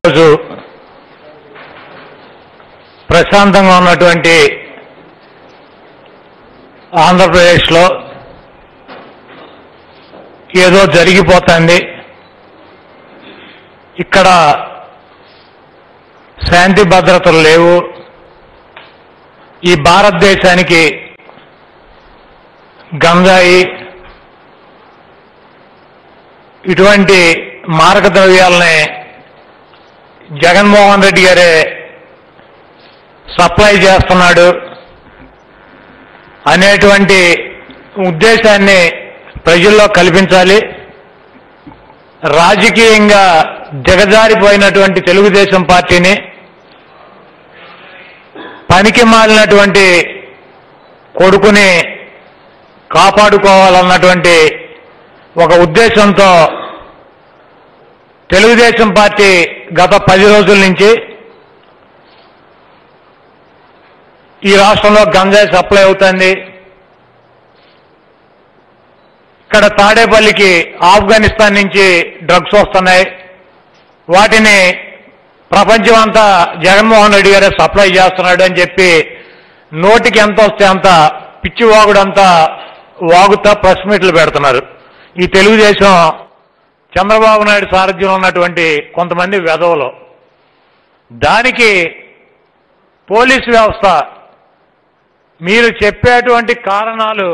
ఈరోజు ప్రశాంతంగా ఉన్నటువంటి ఆంధ్రప్రదేశ్లో ఏదో జరిగిపోతుంది ఇక్కడ శాంతి భద్రతలు లేవు ఈ భారతదేశానికి గంజాయి ఇటువంటి మారక ద్రవ్యాలని జగన్మోహన్ రెడ్డి గారే సప్లై చేస్తున్నాడు అనేటువంటి ఉద్దేశాన్ని ప్రజల్లో కల్పించాలి రాజకీయంగా దిగజారిపోయినటువంటి తెలుగుదేశం పార్టీని పనికి మాలినటువంటి కొడుకుని కాపాడుకోవాలన్నటువంటి ఒక ఉద్దేశంతో తెలుగుదేశం పార్టీ గత పది రోజుల నుంచి ఈ రాష్ట్రంలో గంజాయి సప్లై అవుతుంది ఇక్కడ తాడేపల్లికి ఆఫ్ఘనిస్తాన్ నుంచి డ్రగ్స్ వస్తున్నాయి వాటిని ప్రపంచం అంతా జగన్మోహన్ రెడ్డి గారే సప్లై చేస్తున్నాడు అని చెప్పి నోటికి ఎంత వస్తే అంత పిచ్చి వాగుడంతా వాగుతా ప్రెస్ మీట్లు పెడుతున్నారు ఈ తెలుగుదేశం చంద్రబాబు నాయుడు సారథ్యంలో ఉన్నటువంటి కొంతమంది వెధవలు దానికి పోలీసు వ్యవస్థ మీరు చెప్పేటువంటి కారణాలు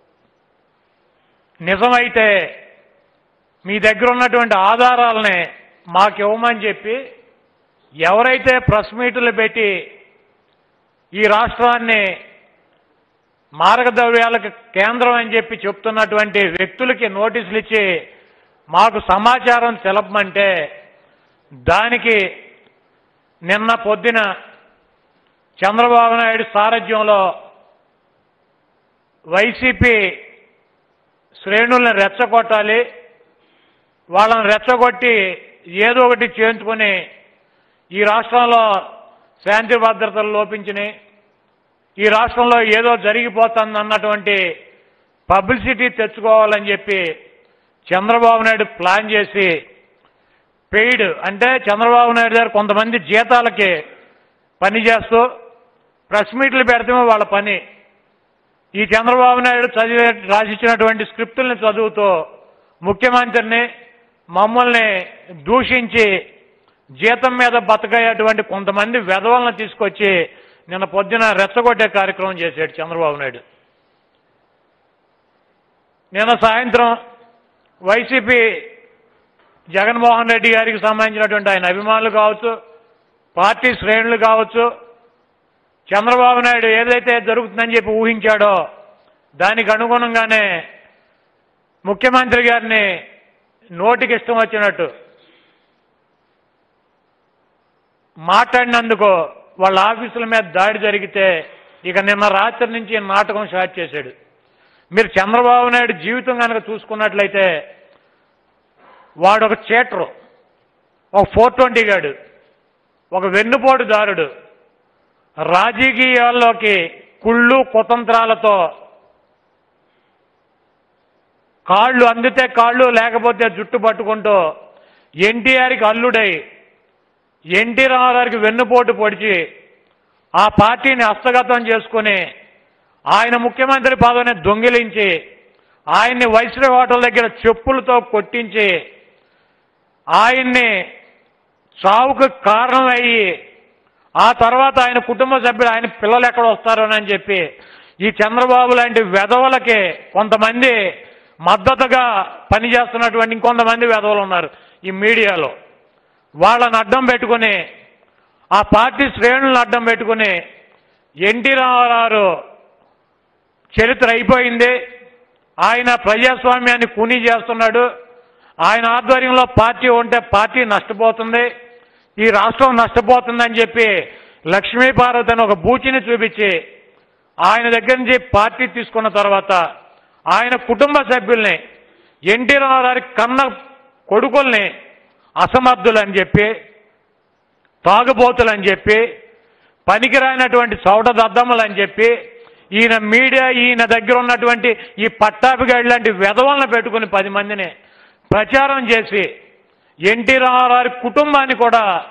నిజమైతే మీ దగ్గర ఉన్నటువంటి ఆధారాలని మాకు ఇవ్వమని చెప్పి ఎవరైతే ప్రెస్ మీట్లు పెట్టి ఈ రాష్ట్రాన్ని మార్గద్రవ్యాలకు కేంద్రం అని చెప్పి చెప్తున్నటువంటి వ్యక్తులకి నోటీసులు ఇచ్చి మాకు సమాచారం తెలపమంటే దానికి నిన్న పొద్దున చంద్రబాబు నాయుడు సారథ్యంలో వైసీపీ శ్రేణుల్ని రెచ్చగొట్టాలి వాళ్ళని రెచ్చగొట్టి ఏదో ఒకటి చేయించుకొని ఈ రాష్ట్రంలో శాంతి భద్రతలు లోపించినాయి ఈ రాష్ట్రంలో ఏదో జరిగిపోతుంది అన్నటువంటి పబ్లిసిటీ తెచ్చుకోవాలని చెప్పి చంద్రబాబు నాయుడు ప్లాన్ చేసి పెయిడ్ అంటే చంద్రబాబు నాయుడు గారు కొంతమంది జీతాలకి పని చేస్తూ ప్రెస్ మీట్లు పెడితే వాళ్ళ పని ఈ చంద్రబాబు నాయుడు చదివే రాసిచ్చినటువంటి స్క్రిప్టుల్ని చదువుతూ ముఖ్యమంత్రిని మమ్మల్ని దూషించి జీతం మీద బతకయ్యేటువంటి కొంతమంది వెధవలను తీసుకొచ్చి నిన్న పొద్దున రెచ్చగొట్టే కార్యక్రమం చేశాడు చంద్రబాబు నాయుడు నిన్న సాయంత్రం వైసీపీ జగన్మోహన్ రెడ్డి గారికి సంబంధించినటువంటి ఆయన అభిమానులు కావచ్చు పార్టీ శ్రేణులు కావచ్చు చంద్రబాబు నాయుడు ఏదైతే జరుగుతుందని చెప్పి ఊహించాడో దానికి అనుగుణంగానే ముఖ్యమంత్రి గారిని నోటికి ఇష్టం వచ్చినట్టు మాట్లాడినందుకు వాళ్ళ ఆఫీసుల మీద దాడి జరిగితే ఇక నిన్న రాత్రి నుంచి నాటకం స్టార్ట్ చేశాడు మీరు చంద్రబాబు నాయుడు జీవితం కనుక చూసుకున్నట్లయితే వాడు ఒక చీటరు ఒక ఫోర్ ట్వంటీ గాడు ఒక వెన్నుపోటుదారుడు రాజకీయాల్లోకి కుళ్ళు కుతంత్రాలతో కాళ్ళు అందితే కాళ్ళు లేకపోతే జుట్టు పట్టుకుంటూ ఎన్టీఆర్కి అల్లుడై ఎన్టీ రామారావుకి వెన్నుపోటు పొడిచి ఆ పార్టీని హస్తగతం చేసుకుని ఆయన ముఖ్యమంత్రి పదవిని దొంగిలించి ఆయన్ని వైశ్రీ హోటల్ దగ్గర చెప్పులతో కొట్టించి ఆయన్ని చావుకు కారణమయ్యి ఆ తర్వాత ఆయన కుటుంబ సభ్యులు ఆయన పిల్లలు ఎక్కడ వస్తారోనని చెప్పి ఈ చంద్రబాబు లాంటి వెధవలకి కొంతమంది మద్దతుగా పనిచేస్తున్నటువంటి ఇంకొంతమంది వెధవలు ఉన్నారు ఈ మీడియాలో వాళ్ళని అడ్డం పెట్టుకుని ఆ పార్టీ శ్రేణులను అడ్డం పెట్టుకుని ఎన్టీ రామారావు చరిత్ర అయిపోయింది ఆయన ప్రజాస్వామ్యాన్ని కూనీ చేస్తున్నాడు ఆయన ఆధ్వర్యంలో పార్టీ ఉంటే పార్టీ నష్టపోతుంది ఈ రాష్ట్రం నష్టపోతుందని చెప్పి లక్ష్మీపార్వతి అని ఒక బూచిని చూపించి ఆయన దగ్గర నుంచి పార్టీ తీసుకున్న తర్వాత ఆయన కుటుంబ సభ్యుల్ని ఎన్టీ రామారావు కన్న కొడుకుల్ని అసమర్థులని చెప్పి తాగుబోతులని చెప్పి పనికిరానటువంటి చౌట దద్దమ్మలని చెప్పి ఈయన మీడియా ఈయన దగ్గర ఉన్నటువంటి ఈ పట్టాభిగాడి లాంటి వెధవలను పెట్టుకుని పది మందిని ప్రచారం చేసి ఎన్టీ రామారావు కుటుంబాన్ని కూడా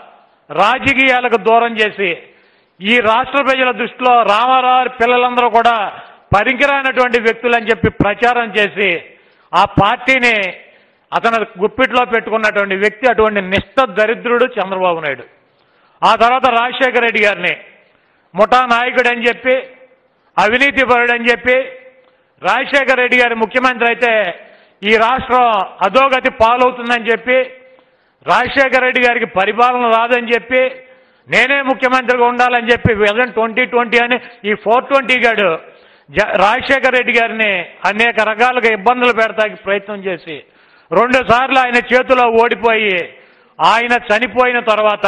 రాజకీయాలకు దూరం చేసి ఈ రాష్ట్ర ప్రజల దృష్టిలో రామారావు పిల్లలందరూ కూడా పనికిరానటువంటి వ్యక్తులని చెప్పి ప్రచారం చేసి ఆ పార్టీని అతను గుప్పిట్లో పెట్టుకున్నటువంటి వ్యక్తి అటువంటి నిష్ఠ దరిద్రుడు చంద్రబాబు నాయుడు ఆ తర్వాత రాజశేఖర రెడ్డి గారిని ముఠా నాయకుడు అని చెప్పి అవినీతి పరుడు అని చెప్పి రాజశేఖర రెడ్డి గారి ముఖ్యమంత్రి అయితే ఈ రాష్ట్రం అధోగతి పాలవుతుందని చెప్పి రాజశేఖర రెడ్డి గారికి పరిపాలన రాదని చెప్పి నేనే ముఖ్యమంత్రిగా ఉండాలని చెప్పి విజన్ ట్వంటీ ట్వంటీ అని ఈ ఫోర్ ట్వంటీ గాడు జ- రాజశేఖర రెడ్డి గారిని అనేక రకాలుగా ఇబ్బందులు పెడతానికి ప్రయత్నం చేసి రెండు సార్లు ఆయన చేతిలో ఓడిపోయి ఆయన చనిపోయిన తర్వాత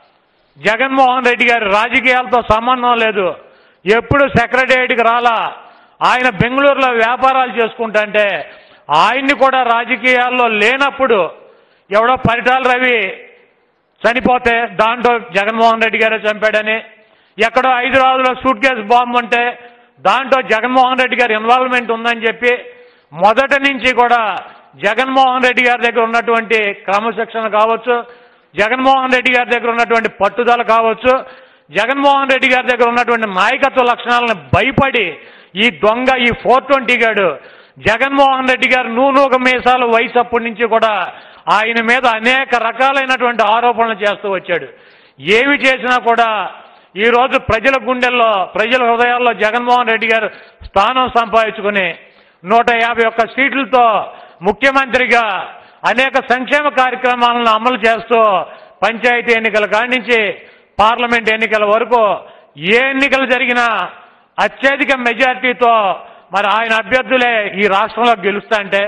జగన్మోహన్ రెడ్డి గారి రాజకీయాలతో సంబంధం లేదు ఎప్పుడు సెక్రటేరియట్కి రాలా ఆయన బెంగళూరులో వ్యాపారాలు చేసుకుంటుంటే ఆయన్ని కూడా రాజకీయాల్లో లేనప్పుడు ఎవడో పరిటాల రవి చనిపోతే దాంట్లో జగన్మోహన్ రెడ్డి గారే చంపాడని ఎక్కడో హైదరాబాద్లో సూట్ కేసు బాంబు ఉంటే దాంట్లో జగన్మోహన్ రెడ్డి గారి ఇన్వాల్వ్మెంట్ ఉందని చెప్పి మొదటి నుంచి కూడా జగన్మోహన్ రెడ్డి గారి దగ్గర ఉన్నటువంటి క్రమశిక్షణ కావచ్చు జగన్మోహన్ రెడ్డి గారి దగ్గర ఉన్నటువంటి పట్టుదల కావచ్చు జగన్మోహన్ రెడ్డి గారి దగ్గర ఉన్నటువంటి నాయకత్వ లక్షణాలను భయపడి ఈ దొంగ ఈ ఫోర్ ట్వంటీ గాడు జగన్మోహన్ రెడ్డి గారు నూనూక మీసాలు వయసు అప్పటి నుంచి కూడా ఆయన మీద అనేక రకాలైనటువంటి ఆరోపణలు చేస్తూ వచ్చాడు ఏమి చేసినా కూడా ఈ రోజు ప్రజల గుండెల్లో ప్రజల హృదయాల్లో జగన్మోహన్ రెడ్డి గారు స్థానం సంపాదించుకుని నూట యాభై ఒక్క సీట్లతో ముఖ్యమంత్రిగా అనేక సంక్షేమ కార్యక్రమాలను అమలు చేస్తూ పంచాయతీ ఎన్నికల కాడి నుంచి పార్లమెంట్ ఎన్నికల వరకు ఏ ఎన్నికలు జరిగినా అత్యధిక మెజార్టీతో మరి ఆయన అభ్యర్థులే ఈ రాష్ట్రంలో గెలుస్తా అంటే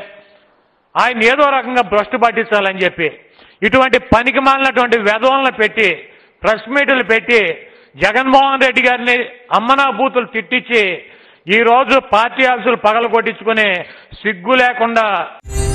ఆయన ఏదో రకంగా భ్రష్టు పట్టించాలని చెప్పి ఇటువంటి పనికి మాలినటువంటి వెధవలను పెట్టి ప్రెస్ మీట్లు పెట్టి జగన్మోహన్ రెడ్డి గారిని అమ్మనా బూతులు తిట్టించి ఈ రోజు పార్టీ ఆఫీసులు పగల కొట్టించుకుని సిగ్గు లేకుండా